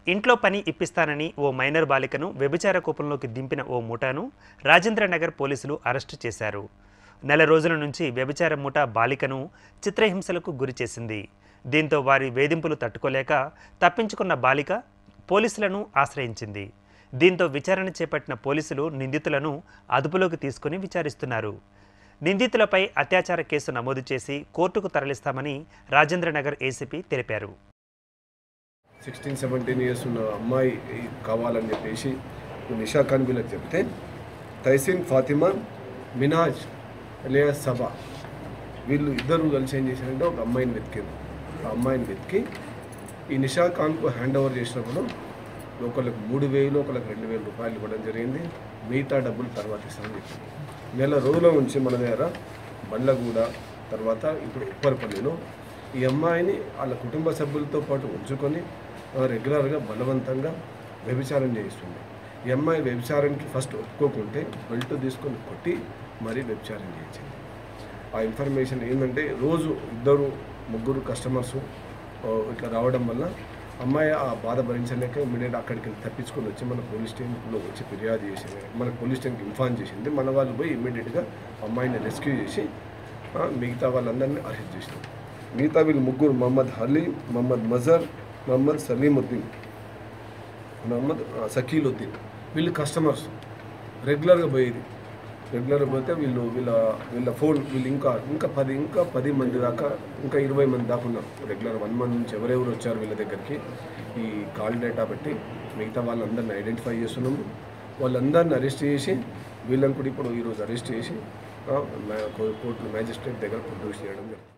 ఇంట్లో పని ఇప్పిస్తానని ఓ మైనర్ బాలికను వ్యభిచార కూపంలోకి దింపిన ఓ ముఠాను రాజేంద్రనగర్ పోలీసులు అరెస్టు చేశారు నెల రోజుల నుంచి వ్యభిచార ముఠా బాలికను చిత్రహింసలకు గురి చేసింది దీంతో వారి వేధింపులు తట్టుకోలేక తప్పించుకున్న బాలిక పోలీసులను ఆశ్రయించింది దీంతో విచారణ చేపట్టిన పోలీసులు నిందితులను అదుపులోకి తీసుకుని విచారిస్తున్నారు నిందితులపై అత్యాచార కేసు నమోదు చేసి కోర్టుకు తరలిస్తామని రాజేంద్రనగర్ ఏసీపీ తెలిపారు సిక్స్టీన్ సెవెంటీన్ ఇయర్స్ ఉన్న అమ్మాయి కావాలని చెప్పేసి నిషా ఖాన్ వీళ్ళకి చెప్తే తైసిన్ ఫాతిమా మినాజ్ అలియా సభా వీళ్ళు ఇద్దరు కలిసి ఏం చేశారంటే ఒక అమ్మాయిని వెతికారు ఆ అమ్మాయిని వెతికి ఈ నిషా ఖాన్కు హ్యాండ్ ఓవర్ చేసినప్పుడు ఒకళ్ళకి మూడు వేలు ఒకళ్ళకి రెండు వేల రూపాయలు ఇవ్వడం జరిగింది మిగతా డబ్బులు తర్వాత ఇస్తామని చెప్పింది నెల రోజుల నుంచి మన దగ్గర బండ్లగూడ తర్వాత ఇప్పుడు ఉప్పరపల్లిలో ఈ అమ్మాయిని వాళ్ళ కుటుంబ సభ్యులతో పాటు ఉంచుకొని ఆ, రెగ్యులర్గా బలవంతంగా వ్యభిచారం చేయిస్తుంది ఈ అమ్మాయి వ్యభిచారానికి ఫస్ట్ ఒప్పుకోకుంటే బెల్ట్ తీసుకొని కొట్టి మరీ వ్యభిచారం చేయించింది ఆ ఇన్ఫర్మేషన్ ఏంటంటే రోజు ఇద్దరు ముగ్గురు కస్టమర్స్ ఇట్లా రావడం వల్ల అమ్మాయి ఆ బాధ భరించలేక ఇమీడియట్ అక్కడికి వెళ్ళి తప్పించుకొని వచ్చి మన పోలీస్ స్టేషన్లో వచ్చి ఫిర్యాదు చేసింది మన పోలీస్ స్టేషన్కి ఇన్ఫార్మ్ చేసింది మన వాళ్ళు పోయి ఇమీడియట్గా అమ్మాయిని రెస్క్యూ చేసి ఆ, మిగతా వాళ్ళందరినీ అరెస్ట్ చేసినాం మిగతా వీళ్ళు ముగ్గురు మహమ్మద్ హలీం మహమ్మద్ మజర్ మహమ్మద్ సలీముద్దీన్ మహమ్మద్ ఆ, సకీలుద్దీన్ వీళ్ళు కస్టమర్స్ రెగ్యులర్గా పోయేది రెగ్యులర్గా పోతే వీళ్ళు వీళ్ళ వీళ్ళ ఫోన్ వీళ్ళు ఇంకా ఇంకా పది ఇంకా పది మంది దాకా ఇంకా ఇరవై మంది దాకా ఉన్నారు రెగ్యులర్ వన్ మంత్ నుంచి ఎవరెవరు వచ్చారు వీళ్ళ దగ్గరికి ఈ కాల్ డేటా బట్టి మిగతా వాళ్ళందరిని ఐడెంటిఫై చేస్తున్నాము వాళ్ళందరిని అరెస్ట్ చేసి వీళ్ళని కూడా ఇప్పుడు ఈరోజు అరెస్ట్ చేసి ఆ, మా- కోర్టు మ్యాజిస్ట్రేట్ దగ్గర ప్రొడ్యూస్ చేయడం జరుగుతుంది